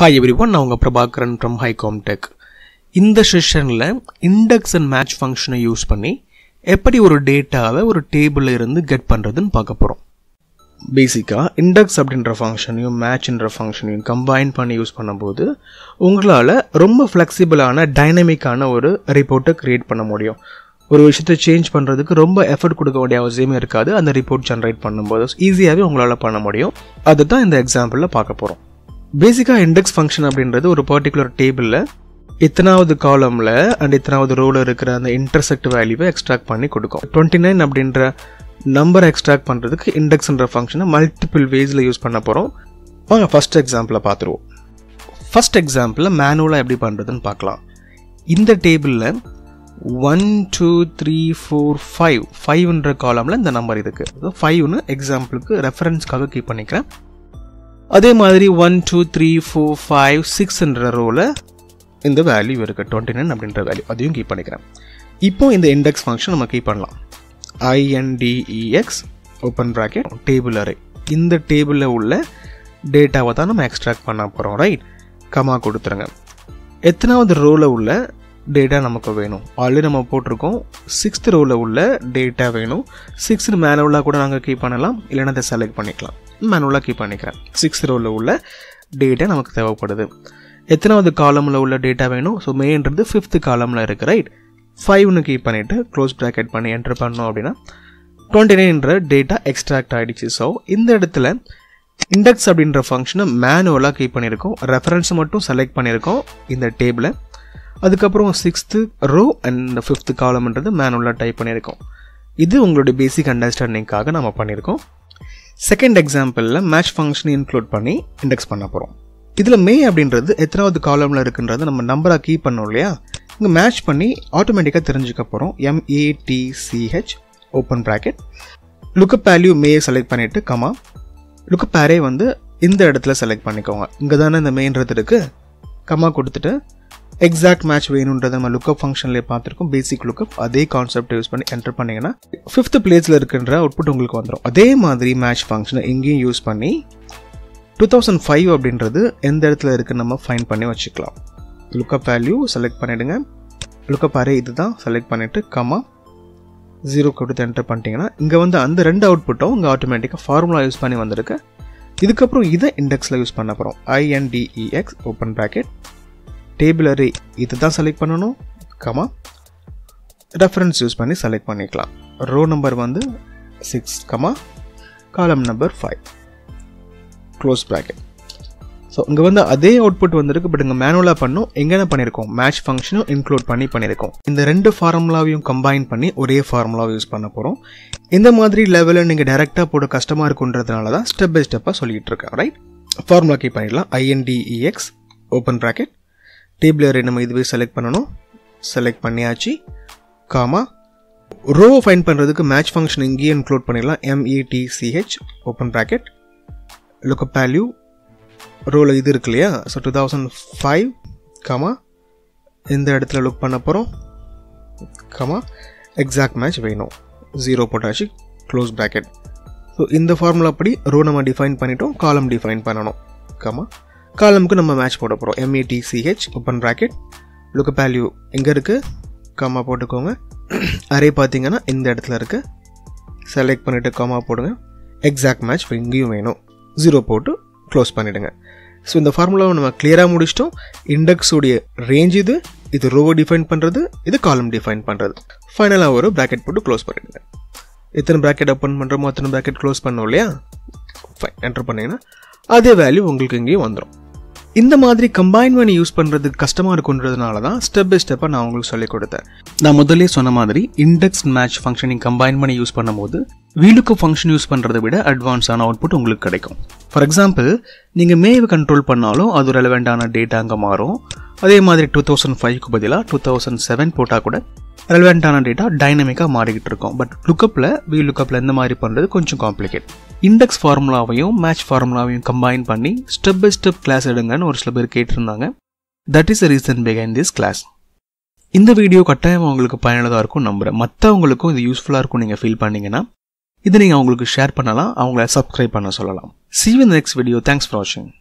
hi every one நான் உங்கள் Prabhakaran from ஹைகாம் tech இந்த செஷனில் இண்டெக்ஸ் அண்ட் மேட்ச் ஃபங்க்ஷனை யூஸ் பண்ணி எப்படி ஒரு டேட்டாவை ஒரு டேபிளில் இருந்து கெட் பண்ணுறதுன்னு பார்க்க போகிறோம் பேசிக்காக இண்டெக்ஸ் அப்படின்ற ஃபங்க்ஷனையும் மேட்ச்ன்ற ஃபங்க்ஷனையும் கம்பைன் பண்ணி யூஸ் பண்ணும்போது உங்களால் ரொம்ப ஃப்ளெக்சிபிளான டைனமிக்கான ஒரு ரிப்போர்ட்டை க்ரியேட் பண்ண முடியும் ஒரு விஷயத்தை சேஞ்ச் பண்ணுறதுக்கு ரொம்ப எஃபர்ட் கொடுக்க வேண்டிய அவசியமே இருக்காது அந்த ரிப்போர்ட் ஜென்ரேட் பண்ணும்போது ஈஸியாகவே உங்களால் பண்ண முடியும் அதை தான் இந்த எக்ஸாம்பிளில் பார்க்க போகிறோம் பேசிக்காக இண்டெக்ஸ் ஃபங்க்ஷன் அப்படின்றது ஒரு பர்டிகுலர் டேபிளில் இத்தனாவது காலமில் அண்ட் இத்தனாவது ரோவில் இருக்கிற அந்த இன்டர்செக்ட் வேல்யூவை எக்ஸ்ட்ராக்ட் பண்ணி கொடுக்கும் டுவெண்ட்டி நைன் அப்படின்ற நம்பரை எக்ஸ்ட்ராக்ட் பண்ணுறதுக்கு இண்டெக்ஸ்ன்ற ஃபங்க்ஷனை மல்டிபிள் வேஸில் யூஸ் பண்ண போகிறோம் வாங்க ஃபஸ்ட் எக்ஸாம்பிளை பார்த்துருவோம் ஃபஸ்ட் எக்ஸாம்பிளில் மேனுவலாக எப்படி பண்ணுறதுன்னு பார்க்கலாம் இந்த டேபிளில் one two three four five ஃபைவ்ன்ற காலமில் இந்த நம்பர் இருக்குது ஃபைவ்னு எக்ஸாம்பிளுக்கு ரெஃபரன்ஸ்க்காக கீப் பண்ணிக்கிறேன் அதே மாதிரி one two three four five சிக்ஸ்ன்ற ரோவில் இந்த வேல்யூ இருக்குது டுவெண்ட்டி நைன் அப்படின்ற வேல்யூ அதையும் கீப் பண்ணிக்கிறேன் இப்போ இந்த இண்டெக்ஸ் ஃபங்க்ஷன் நம்ம கீப் பண்ணலாம் I N D E X open bracket table array இந்த டேபிளில் உள்ள டேட்டாவை தான் நம்ம எக்ஸ்ட்ராக்ட் பண்ண போகிறோம் ரைட் கமா கொடுத்துருங்க எத்தனாவது ரோவில் உள்ள டேட்டா நமக்கு வேணும் ஆல்ரெடி நம்ம போட்டிருக்கோம் சிக்ஸ்த் ரோவில் உள்ள டேட்டா வேணும் சிக்ஸ்த் மேனுவலாக கூட நாங்கள் கீப் பண்ணலாம் இல்லைன்னா அதை செலக்ட் பண்ணிக்கலாம் மேனுவலாக கீப் பண்ணிக்கிறேன் சிக்ஸ்த் ரோவில் உள்ள டேட்டா நமக்கு தேவைப்படுது எத்தனாவது காலமில் உள்ள டேட்டா வேணும் ஸோ மேன்றது ஃபிஃப்த்து காலமில் இருக்குது ரைட் ஃபைவ்னு கீப் பண்ணிவிட்டு க்ளோஸ் ப்ராக்கெட் பண்ணி என்டர் பண்ணோம் அப்படின்னா டுவெண்ட்டி நைன்ற டேட்டா எக்ஸ்ட்ராக்ட் ஆகிடுச்சு ஸோ இந்த இடத்துல இண்டெக்ஸ் அப்படின்ற ஃபங்க்ஷனை மேனுவலாக கீப் பண்ணியிருக்கோம் ரெஃபரன்ஸ் மட்டும் செலக்ட் பண்ணியிருக்கோம் இந்த டேபிளை அதுக்கப்புறம் சிக்ஸ்த்து ரோ அண்ட் ஃபிஃப்த்து காலம்ன்றது மேனுவலாக டைப் பண்ணியிருக்கோம் இது உங்களுடைய பேசிக் அண்டர்ஸ்டாண்டிங்காக நம்ம பண்ணியிருக்கோம் செகண்ட் எக்ஸாம்பிளில் மேட்ச் ஃபங்க்ஷனை இன்க்ளூட் பண்ணி இண்டெக்ஸ் பண்ண போகிறோம் இதில் மே அப்படின்றது எத்தனாவது காலமில் இருக்குன்றது நம்ம நம்பராக கீப் பண்ணோம் இல்லையா இங்கே மேட்ச் பண்ணி ஆட்டோமேட்டிக்காக தெரிஞ்சுக்க போகிறோம் M A T C H open bracket lookup value மே செலக்ட் பண்ணிவிட்டு கமா லுக்கப் பேரே வந்து இந்த இடத்துல செலக்ட் பண்ணிக்கோங்க இங்கே தானே இந்த மெயின்றது இருக்குது கமா கொடுத்துட்டு எக்ஸாக்ட் மேட்ச் வேணுன்றதை நம்ம லுக்கப் ஃபங்க்ஷன்லேயே பார்த்துருக்கோம் பேசிக் லுக்கப் அதே கான்செப்ட் யூஸ் பண்ணி என்டர் பண்ணிங்கன்னா ஃபிஃப்த் பிளேஸில் இருக்கின்ற அவுட்புட் உங்களுக்கு வந்துடும் அதே மாதிரி மேட்ச் ஃபங்க்ஷனை எங்கேயும் யூஸ் பண்ணி டூ தௌசண்ட் ஃபைவ் அப்படின்றது எந்த இடத்துல இருக்குன்னு நம்ம ஃபைன் பண்ணி வச்சுக்கலாம் லுக்கப் வேல்யூ செலக்ட் பண்ணிவிடுங்க லுக்கப் அரே இது தான் செலக்ட் பண்ணிவிட்டு கமா ஜீரோ கொடுத்து என்டர் பண்ணிட்டீங்கன்னா இங்கே வந்து அந்த ரெண்டு அவுட்புட்டும் இங்கே ஆட்டோமேட்டிக்காக ஃபார்முலா யூஸ் பண்ணி வந்திருக்கு இதுக்கப்புறம் இதை இண்டெக்ஸில் யூஸ் பண்ண போகிறோம் I N D E X open bracket table array இது தான் செலக்ட் பண்ணணும் கமா ரெஃபரன்ஸ் யூஸ் பண்ணி செலக்ட் பண்ணிக்கலாம் ரோ நம்பர் வந்து six comma column number five close bracket so இங்கே வந்து அதே அவுட்புட் வந்திருக்கு பட் இங்கே மேனுவலாக பண்ணும் எங்கே பண்ணியிருக்கோம் மேட்ச் ஃபங்க்ஷனும் இன்க்ளூட் பண்ணி பண்ணியிருக்கோம் இந்த ரெண்டு ஃபார்முலாவையும் கம்பைன் பண்ணி ஒரே ஃபார்முலாவை யூஸ் பண்ண போகிறோம் இந்த மாதிரி லெவலில் நீங்கள் டேரெக்டாக போட கஷ்டமாக இருக்குன்றதுனால தான் ஸ்டெப் பை ஸ்டெப்பாக சொல்லிகிட்டு இருக்கேன் ரைட் ஃபார்முலா கீப் பண்ணிடலாம் I N D E X open bracket table array நம்ம இதுவே செலக்ட் பண்ணணும் செலக்ட் பண்ணியாச்சு காமா ரோ ஃபைன் பண்ணுறதுக்கு மேட்ச் ஃபங்க்ஷன் இங்கேயே இன்க்ளூட் பண்ணிடலாம் M E T C H open bracket lookup value ரோவில் இது இருக்கு இல்லையா so two thousand five comma இந்த இடத்துல லுக் பண்ண போகிறோம் கமா எக்ஸாக்ட் மேட்ச் வேணும் ஜீரோ போட்டாச்சு க்ளோஸ் ப்ராக்கெட் ஸோ இந்த ஃபார்முலா படி ரோ நம்ம டிஃபைன் பண்ணிட்டோம் காலம் டிஃபைன் பண்ணணும் கமா காலமுக்கு நம்ம மேட்ச் போட போகிறோம் M A T C H open bracket look value எங்கே இருக்குது காமா போட்டுக்கோங்க அரே பார்த்தீங்கன்னா இந்த இடத்துல இருக்குது செலக்ட் பண்ணிவிட்டு காமா போடுங்க எக்ஸாக்ட் மேட்ச் இங்கேயும் வேணும் ஜீரோ போட்டு க்ளோஸ் பண்ணிவிடுங்க ஸோ இந்த ஃபார்முலாவை நம்ம கிளியராக முடிச்சிட்டோம் இண்டெக்ஸோடைய ரேஞ்ச் இது இது ரோவை டிஃபைன் பண்ணுறது இது காலம் டிஃபைன் பண்ணுறது ஃபைனலாக ஒரு ப்ராக்கெட் போட்டு க்ளோஸ் பண்ணிடுங்க எத்தனை ப்ராக்கெட் ஓப்பன் பண்ணுறோமோ அத்தனை ப்ராக்கெட் க்ளோஸ் பண்ணோம் இல்லையா ஃபைன் என்டர் பண்ணிங்கன்னா அதே வேல்யூ உங்களுக்கு இங்கேயும் வந்துடும் இந்த மாதிரி கம்பைன் பண்ணி யூஸ் பண்ணுறதுக்கு கஷ்டமாக இருக்குன்றதுனால தான் ஸ்டெப் பை ஸ்டெப்பாக நான் உங்களுக்கு சொல்லிக் கொடுத்தேன் நான் முதல்ல சொன்ன மாதிரி இண்டெக்ஸ் மேட்ச் ஃபங்க்ஷனிங் கம்பைன் பண்ணி யூஸ் பண்ணும்போது வீலுக்கு ஃபங்க்ஷன் யூஸ் பண்ணுறதை விட அட்வான்ஸான அவுட்புட் உங்களுக்கு கிடைக்கும் ஃபார் எக்ஸாம்பிள் நீங்கள் மேவை கண்ட்ரோல் பண்ணாலும் அது ரெலவெண்ட்டான டேட்டா அங்கே மாறும் அதே மாதிரி டூ தௌசண்ட் ஃபைவ்க்கு பதிலாக டூ தௌசண்ட் செவன் போட்டால் கூட ரெலவெண்ட்டான டேட்டா டைனமிக்காக மாறிக்கிட்டு இருக்கும் பட் லுக்கப்பில் வி லுக்கப்பில் இந்த மாதிரி பண்ணுறது கொஞ்சம் காம்ப்ளிகேட் இண்டெக்ஸ் ஃபார்முலாவையும் மேட்ச் ஃபார்முலாவையும் கம்பைன் பண்ணி ஸ்டெப் பை ஸ்டெப் கிளாஸ் எடுங்கன்னு ஒரு சில பேர் கேட்டிருந்தாங்க தட் இஸ் அ ரீசன் பிகைன் திஸ் கிளாஸ் இந்த வீடியோ கட்டாயம் உங்களுக்கு பயனுள்ளதாக இருக்கும் நம்புகிறேன் மற்றவங்களுக்கும் இது யூஸ்ஃபுல்லாக இருக்கும் நீங்கள் ஃபீல் பண்ணீங்கன்னா இதை நீங்கள் அவங்களுக்கு ஷேர் பண்ணலாம் அவங்கள சப்ஸ்கிரைப் பண்ண சொல்லலாம் சி இந்த நெக்ஸ்ட் வீடியோ தேங்க்ஸ் ஃபார் வாட்சிங்